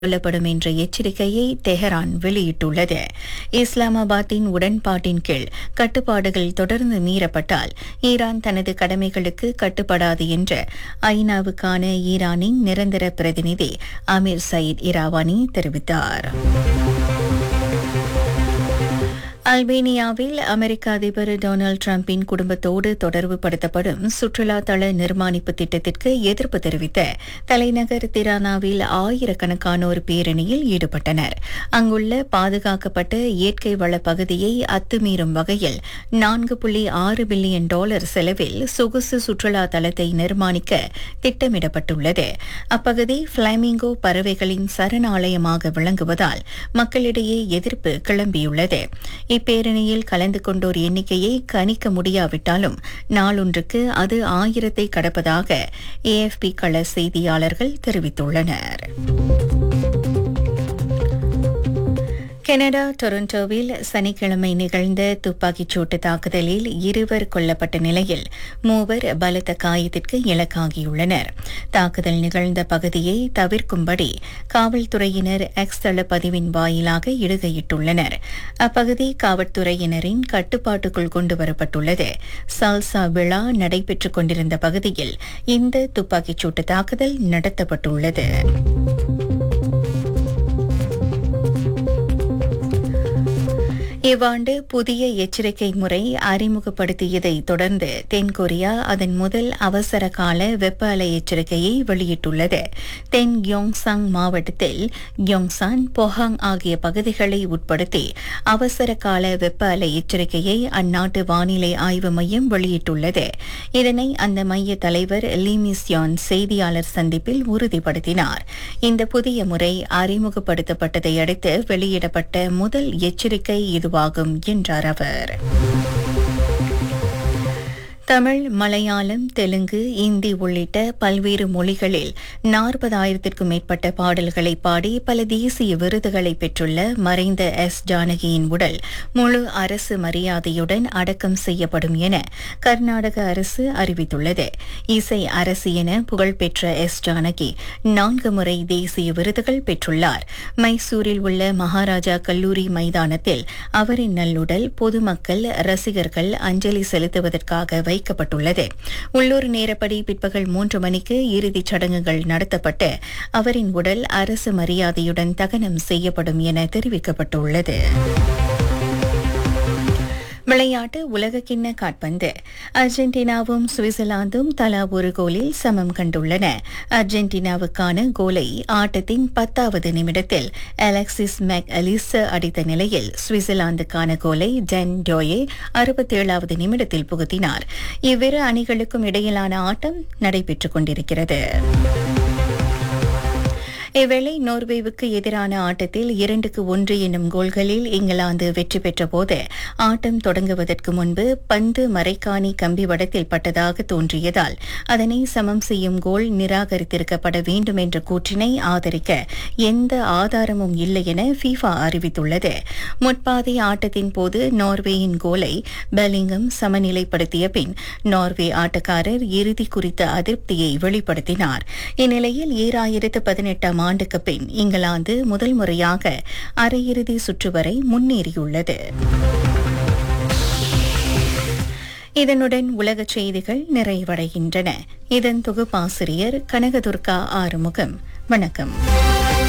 கொள்ளப்படும் என்ற எச்சரிக்கையை தெஹரான் வெளியிட்டுள்ளது இஸ்லாமாபாத்தின் உடன்பாட்டின் கீழ் கட்டுப்பாடுகள் தொடர்ந்து மீறப்பட்டால் ஈரான் தனது கடமைகளுக்கு கட்டுப்படாது என்று ஐநாவுக்கான ஈரானின் நிரந்தர பிரதிநிதி அமீர் சயீத் இராவானி தெரிவித்தார் அல்பேனியாவில் அமெரிக்க அதிபர் டொனால்டு டிரம்பின் குடும்பத்தோடு தொடர்பு படுத்தப்படும் சுற்றுலா தள நிர்மாணிப்பு திட்டத்திற்கு எதிர்ப்பு தெரிவித்த தலைநகர் திரானாவில் ஆயிரக்கணக்கானோர் பேரணியில் ஈடுபட்டனர் அங்குள்ள பாதுகாக்கப்பட்ட இயற்கை வள பகுதியை அத்துமீறும் வகையில் நான்கு புள்ளி ஆறு பில்லியன் டாலர் செலவில் சொகுசு சுற்றுலா தளத்தை நிர்மாணிக்க திட்டமிடப்பட்டுள்ளது அப்பகுதி பிளாமிங்கோ பறவைகளின் சரணாலயமாக விளங்குவதால் மக்களிடையே எதிர்ப்பு கிளம்பியுள்ளது இப்பேரணியில் கலந்து கொண்டோர் எண்ணிக்கையை கணிக்க முடியாவிட்டாலும் நாளொன்றுக்கு அது ஆயிரத்தை கடப்பதாக ஏஎஃப்பி கள செய்தியாளர்கள் தெரிவித்துள்ளனர் கனடா டொரண்டோவில் சனிக்கிழமை நிகழ்ந்த துப்பாக்கிச் சூட்டு தாக்குதலில் இருவர் கொல்லப்பட்ட நிலையில் மூவர் பலத்த காயத்திற்கு இலக்காகியுள்ளனர் தாக்குதல் நிகழ்ந்த பகுதியை தவிர்க்கும்படி காவல்துறையினர் எக்ஸ் தள பதிவின் வாயிலாக இடுகையிட்டுள்ளனர் அப்பகுதி காவல்துறையினரின் கட்டுப்பாட்டுக்குள் கொண்டுவரப்பட்டுள்ளது சால்சா விழா நடைபெற்றுக் கொண்டிருந்த பகுதியில் இந்த துப்பாக்கிச் சூட்டு தாக்குதல் நடத்தப்பட்டுள்ளது இவ்வாண்டு புதிய எச்சரிக்கை முறை அறிமுகப்படுத்தியதை தொடர்ந்து தென்கொரியா அதன் முதல் அவசர கால வெப்ப அலை எச்சரிக்கையை வெளியிட்டுள்ளது தென் கியோங்சாங் மாவட்டத்தில் கியோங்சான் பொஹாங் ஆகிய பகுதிகளை உட்படுத்தி அவசர கால வெப்ப அலை எச்சரிக்கையை அந்நாட்டு வானிலை ஆய்வு மையம் வெளியிட்டுள்ளது இதனை அந்த மைய தலைவர் லீமிஸ்யான் செய்தியாளர் சந்திப்பில் உறுதிப்படுத்தினார் இந்த புதிய முறை அறிமுகப்படுத்தப்பட்டதை அடுத்து வெளியிடப்பட்ட முதல் எச்சரிக்கை இதுவாகும் என்றார் அவர் தமிழ் மலையாளம் தெலுங்கு இந்தி உள்ளிட்ட பல்வேறு மொழிகளில் நாற்பதாயிரத்திற்கும் மேற்பட்ட பாடல்களை பாடி பல தேசிய விருதுகளை பெற்றுள்ள மறைந்த எஸ் ஜானகியின் உடல் முழு அரசு மரியாதையுடன் அடக்கம் செய்யப்படும் என கர்நாடக அரசு அறிவித்துள்ளது இசை அரசு என புகழ்பெற்ற எஸ் ஜானகி நான்கு முறை தேசிய விருதுகள் பெற்றுள்ளார் மைசூரில் உள்ள மகாராஜா கல்லூரி மைதானத்தில் அவரின் நல்லுடல் பொதுமக்கள் ரசிகர்கள் அஞ்சலி செலுத்துவதற்காக வைக்கப்பட்டுள்ளது உள்ளூர் நேரப்படி பிற்பகல் மூன்று மணிக்கு இறுதிச் சடங்குகள் நடத்தப்பட்டு அவரின் உடல் அரசு மரியாதையுடன் தகனம் செய்யப்படும் என தெரிவிக்கப்பட்டுள்ளது விளையாட்டு உலகக்கிண்ண காட்பந்து அர்ஜென்டினாவும் சுவிட்சர்லாந்தும் தலா ஒரு கோலில் சமம் கண்டுள்ளன அர்ஜென்டினாவுக்கான கோலை ஆட்டத்தின் பத்தாவது நிமிடத்தில் அலெக்சிஸ் மேக் அலிச அடித்த நிலையில் சுவிட்சர்லாந்துக்கான கோலை டென் டோயே அறுபத்தேழாவது நிமிடத்தில் புகுத்தினார் இவ்விரு அணிகளுக்கும் இடையிலான ஆட்டம் நடைபெற்றுக் கொண்டிருக்கிறது இவ்வேளை நோர்வேவுக்கு எதிரான ஆட்டத்தில் இரண்டுக்கு ஒன்று என்னும் கோல்களில் இங்கிலாந்து வெற்றி பெற்றபோது ஆட்டம் தொடங்குவதற்கு முன்பு பந்து மறைக்காணி கம்பி வடத்தில் பட்டதாக தோன்றியதால் அதனை சமம் செய்யும் கோல் நிராகரித்திருக்கப்பட வேண்டும் என்ற கூற்றினை ஆதரிக்க எந்த ஆதாரமும் இல்லை என ஃபீஃபா அறிவித்துள்ளது முற்பாதை ஆட்டத்தின் போது நார்வேயின் கோலை பெலிங்கம் சமநிலைப்படுத்திய பின் நார்வே ஆட்டக்காரர் இறுதி குறித்த அதிருப்தியை வெளிப்படுத்தினார் இந்நிலையில் ஈராயிரத்து பதினெட்டாம் ஆண்டுக்கு பின் இங்கிலாந்து முதல் முறையாக அரையிறுதி சுற்று வரை முன்னேறியுள்ளது இதனுடன் உலகச் செய்திகள் நிறைவடைகின்றன இதன் தொகுப்பாசிரியர் கனகதுர்கா ஆறுமுகம் வணக்கம்